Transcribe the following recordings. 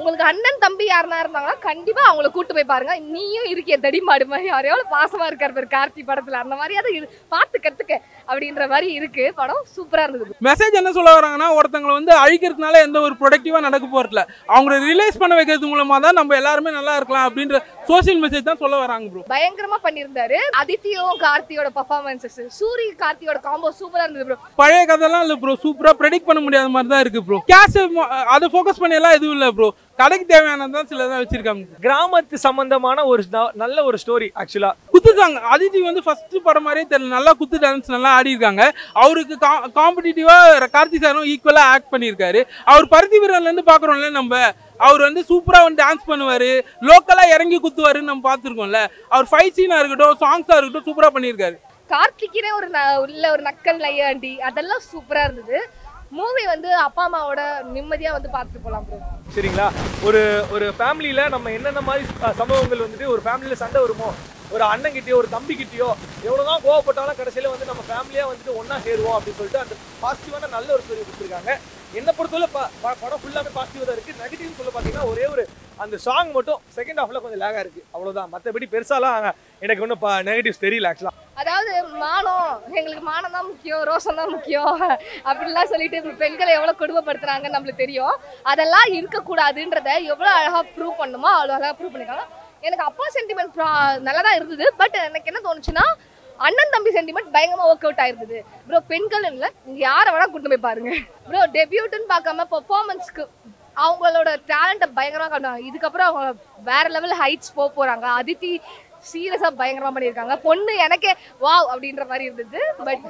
உங்களுக்கு அண்ணன் தம்பி யாருனா இருந்தாங்கன்னா கண்டிப்பா அவங்கள கூட்டு போய் பாருங்க நீயும் இருக்கிய தடி மாடு மாதிரி யார் எவ்வளவு பாசமா இருக்காரு பாரு கார்த்தி படத்துல அந்த மாதிரி அதை இரு- பார்த்து கத்துக்க அப்படின்ற மாதிரி இருக்கு படம் சூப்பரா இருந்தது மெசேஜ் என்ன சொல்ல வராங்கன்னா ஒருத்தங்களை வந்து அழிக்கிறதுனால எந்த ஒரு ப்ரொடக்டிவாக நடக்க போகிறதில்ல அவங்கள ரிலைஸ் பண்ண வைக்கிறது மூலமாக தான் நம்ம எல்லாருமே நல்லா இருக்கலாம் அப்படின்ற சோஷியல் மெசேஜ் தான் சொல்ல வராங்க ப்ரோ பயங்கரமா பண்ணியிருந்தாரு அதித்தியும் கார்த்தியோட பர்ஃபார்மன்சஸ் சூரி கார்த்தியோட காம்போ சூப்பரா இருந்தது ப்ரோ பழைய கதைலாம் இல்லை ப்ரோ சூப்பராக ப்ரெடிக்ட் பண்ண முடியாத மாதிரி தான் இருக்குது ப்ரோ கேஷ் அதை ஃபோக்கஸ் பண்ணி எல்லாம் எதுவும் இல்லை ப்ரோ கதைக்கு தேவையானது தான் சில தான் வச்சிருக்காங்க கிராமத்து சம்பந்தமான ஒரு ந- நல்ல ஒரு ஸ்டோரி ஆக்சுவலா குத்துட்டாங்க அதித்தி வந்து ஃபர்ஸ்ட் படம் மாதிரியே தெரியல நல்லா குத்து டான்ஸ் நல்லா ஆடி இருக்காங்க அவருக்கு காம்படிட்டிவா கார்த்தி சாரும் ஈக்குவலா ஆக்ட் பண்ணியிருக்காரு அவர் பருத்தி வீரன்ல இருந்து பாக்குறோம்ல நம்ம அவர் வந்து சூப்பரா வந்து டான்ஸ் பண்ணுவாரு லோக்கலா இறங்கி குத்துவாருன்னு நம்ம பார்த்துருக்கோம்ல அவர் ஃபைட் சீனா இருக்கட்டும் சாங்ஸா இருக்கட்டும் சூப்பரா பண்ணியிருக்காரு கார்த்திக்கினே ஒரு ந- உள்ள ஒரு நக்கல் நையாண்டி அதெல்லாம் சூப்பரா இருந்தது மூவி வந்து அப்பா அம்மாவோட நிம்மதியா வந்து பார்த்துட்டு போலாம் ப்ரோ சரிங்களா ஒரு ஒரு ஃபேமிலியில நம்ம என்னென்ன மாதிரி அஹ், சம்பவங்கள் வந்துட்டு ஒரு ஃபேமிலியில சண்டை வருமோ ஒரு அண்ணன் கிட்டயோ ஒரு தம்பி கிட்டயோ எவ்வளவுதான் கோவப்பட்டாலும் கடைசியில வந்து நம்ம ஃபேமிலியா வந்துட்டு ஒண்ணா சேருவோம் அப்படின்னு சொல்லிட்டு அந்த பாசிட்டிவான நல்ல ஒரு ஸ்டோரி கொடுத்துருக்காங்க என்ன பொறுத்தவரை ப- ப- படம் ஃபுல்லாமே பாசிட்டிவா தான் இருக்கு நெகட்டிவ் சொல்ல பாத்தீங்கன்னா ஒரே ஒரு அந்த சாங் மட்டும் செகண்ட் ஹாஃப்ல கொஞ்சம் லேகா இருக்கு அவ்வளவுதான் மத்தபடி பெருசாலாம் எனக்கு ஒன்றும் நெகட்டிவ்ஸ் தெரியல ஆக்சுவலா அதாவது மானம் எங்களுக்கு மானம் தான் முக்கியம் ரோஷம் தான் முக்கியம் அப்படிலாம் சொல்லிட்டு இப்ப பெண்களை எவ்வளவு கொடுமைப்படுத்துறாங்கன்னு நம்மளுக்கு தெரியும் அதெல்லாம் இருக்கக்கூடாதுன்றத எவ்வளவு அழகா ப்ரூவ் பண்ணுமோ அவ்வளோ அழகா ப்ரூவ் பண்ணிருக்காங்க எனக்கு அப்பா சென்டிமெண்ட் நல்லா தான் இருந்தது பட் எனக்கு என்ன தோணுச்சுன்னா அண்ணன் தம்பி சென்டிமெண்ட் பயங்கரமா ஒர்க் அவுட் ஆயிருந்தது ப்ரோ பெண்கள் இல்ல நீங்க யாரை வேணா கூட்டு போய் பாருங்க ப்ரோ டெபியூட்னு பார்க்காம பெர்ஃபார்மன்ஸ்க்கு அவங்களோட டேலண்ட்டை பயங்கரமா காட்டுவாங்க இதுக்கப்புறம் அவங்க வேற லெவல் ஹைட்ஸ் போக போறாங்க அதித்தி சீரியஸா பயங்கரமா பண்ணியிருக்காங்க பொண்ணு எனக்கே வாவ் அப்படின்ற மாதிரி இருந்தது பட்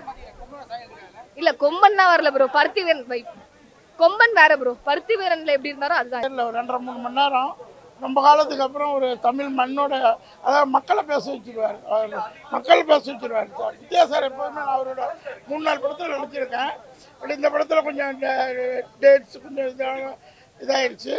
இல்ல கொம்பன்லாம் வரல ப்ரோ பருத்தி வீரன் வை கொம்பன் வேற ப்ரோ பருத்தி வீரன்ல எப்படி இருந்தாரோ அதுதான் இல்லை ஒரு ரெண்டரை மூணு மணி நேரம் ரொம்ப காலத்துக்கு அப்புறம் ஒரு தமிழ் மண்ணோட அதாவது மக்களை பேச வச்சிருவார் அவர் மக்களை பேச வச்சிருவார் சார் வித்யாசார் எப்போதுமே நான் அவரோட மூணு நாலு படத்தில் நடிச்சிருக்கேன் பட் இந்த படத்தில் கொஞ்சம் டேட்ஸ் கொஞ்சம் இதாக இதாகிடுச்சு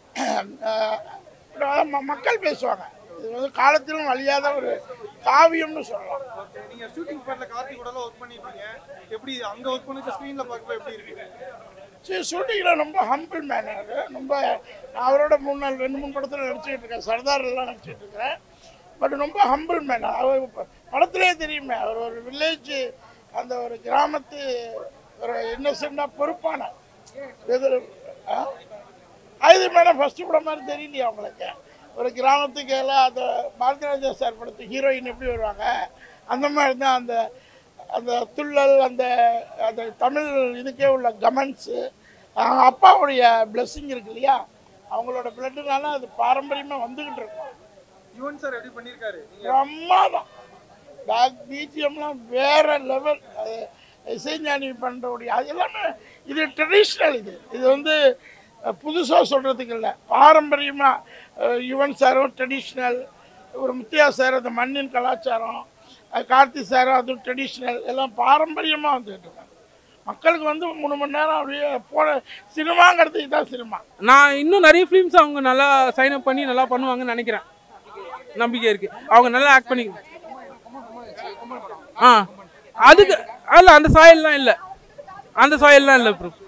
மக்கள் பேசுவாங்க இது வந்து காலத்திலும் அழியாத ஒரு காவியம்னு சொல்லலாம் நீங்க ஷூட்டிங் ஸ்பாட்ல கார்த்திக் கூட ஒர்க் பண்ணிருக்கீங்க எப்படி அங்க ஒர்க் பண்ணி ஸ்க்ரீன்ல பார்க்கும்போது எப்படி இருக்கு சரி ஷூட்டிங்கில் ரொம்ப ஹம்பிள் மேன் அவர் ரொம்ப நான் அவரோட மூணு நாள் ரெண்டு மூணு படத்தில் நடிச்சிட்டு இருக்கேன் சர்தார்லாம் நடிச்சிட்டு இருக்கிறேன் பட் ரொம்ப ஹம்பிள் மேன் அவர் ப- படத்திலே தெரியுமே அவர் ஒரு வில்லேஜ் அந்த ஒரு கிராமத்து ஒரு இன்னசென்டாக பொறுப்பான எதிர் ஆ? அது மேடம் ஃபஸ்ட்டு படம் மாதிரி தெரியலையா உங்களுக்கு ஒரு கிராமத்துக்கு எல்லாம் அந்த பாரதிராஜா சார் படத்து ஹீரோயின் எப்படி வருவாங்க அந்த மாதிரி தான் அந்த அந்த துள்ளல் அந்த அந்த தமிழ் இதுக்கே உள்ள கமெண்ட்ஸு அவங்க அப்பாவுடைய blessing இருக்கு இல்லையா அவங்களோட பிளட்டுனால அது பாரம்பரியமாக வந்துக்கிட்டு இருக்கும் யுவன் சார் எப்படி பண்ணிருக்காரு நீங்க பிரமாதம் பேக் பிஜிஎம்லாம் வேற லெவல் அது இசைஞானி பண்ணுறவுடைய அது எல்லாமே இது ட்ரெடிஷ்னல் இது இது வந்து புதுசாக சொல்கிறதுக்கு இல்லை பாரம்பரியமாக யுவன் சாரும் ட்ரெடிஷ்னல் ஒரு முத்தியா சார் அந்த மண்ணின் கலாச்சாரம் அது கார்த்தி சாரும் அதுவும் ட்ரெடிஷ்னல் எல்லாம் பாரம்பரியமாக வந்துட்டு இருக்காங்க மக்களுக்கு வந்து மூணு மணி நேரம் அப்படியே போன சினிமாங்கிறது இதுதான் சினிமா நான் இன்னும் நிறைய ஃபிலிம்ஸ் அவங்க நல்லா சைன் அப் பண்ணி நல்லா பண்ணுவாங்கன்னு நினைக்கிறேன் நம்பிக்கை இருக்கு அவங்க நல்லா ஆக்ட் பண்ணி ஆ அதுக்கு அல்ல அந்த சாயல்லாம் இல்லை அந்த சாயல்லாம் இல்லை ப்ரோ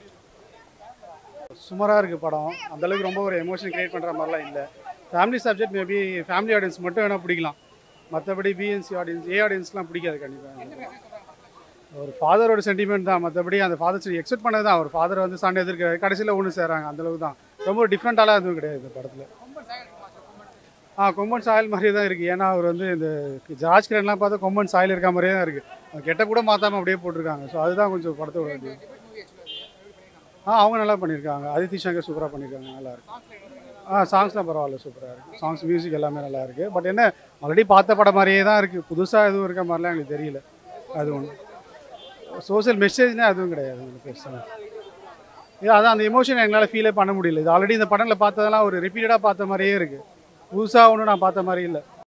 சுமாராக இருக்குது படம் அந்தளவுக்கு ரொம்ப ஒரு எமோஷன் கிரியேட் பண்ணுற மாதிரிலாம் இல்லை family subject maybe family audience மட்டும் வேணால் பிடிக்கலாம் மற்றபடி பிஎன்சி ஆடியன்ஸ் ஏ ஆடியன்ஸ்லாம் பிடிக்காது கண்டிப்பாக ஒரு ஃபாதரோட சென்டிமெண்ட் தான் மற்றபடி அந்த ஃபாதர் எக்ஸ்பெக்ட் பண்ணது தான் ஒரு ஃபாதர் வந்து சண்டை எதிர்க்கிறாரு கடைசியில் ஒன்று சேராங்க அந்தளவுக்கு தான் ரொம்ப டிஃப்ரெண்ட்டாலாம் எதுவும் கிடையாது இந்த படத்தில் ஆ கொம்பன் சாயல் மாதிரியே தான் இருக்குது ஏன்னா அவர் வந்து இந்த ஜார்ஜ் கிரன்லாம் பார்த்தா கொம்பன் சாயல் இருக்க மாதிரியே தான் இருக்குது அது கெட்ட கூட மாற்றாமல் அப்படியே போட்டிருக்காங்க ஸோ அதுதான் கொஞ்சம் படத்தோட இது ஆ அவங்க நல்லா பண்ணியிருக்காங்க அதித்தி சங்கர் சூப்பராக பண்ணியிருக்காங்க நல்லா இருக்கு ஆ சாங்ஸ்லாம் பரவாயில்ல சூப்பராக இருக்குது சாங்ஸ் மியூசிக் எல்லாமே நல்லா இருக்குது பட் என்ன ஆல்ரெடி பார்த்த படம் மாதிரியே தான் இருக்குது புதுசாக எதுவும் இருக்க மாதிரிலாம் எங்களுக்கு தெரியல அது ஒன்று சோஷியல் மெசேஜ்னே அதுவும் கிடையாது உங்களுக்கு பெருசாக இது அதான் அந்த எமோஷன் எங்களால் ஃபீலே பண்ண முடியல இது ஆல்ரெடி இந்த படத்தில் பார்த்ததெல்லாம் ஒரு ரிப்பீட்டடாக பார்த்த மாதிரியே இருக்குது புதுசாக ஒன்றும் நான் பார்த்த மாதிரி இல்லை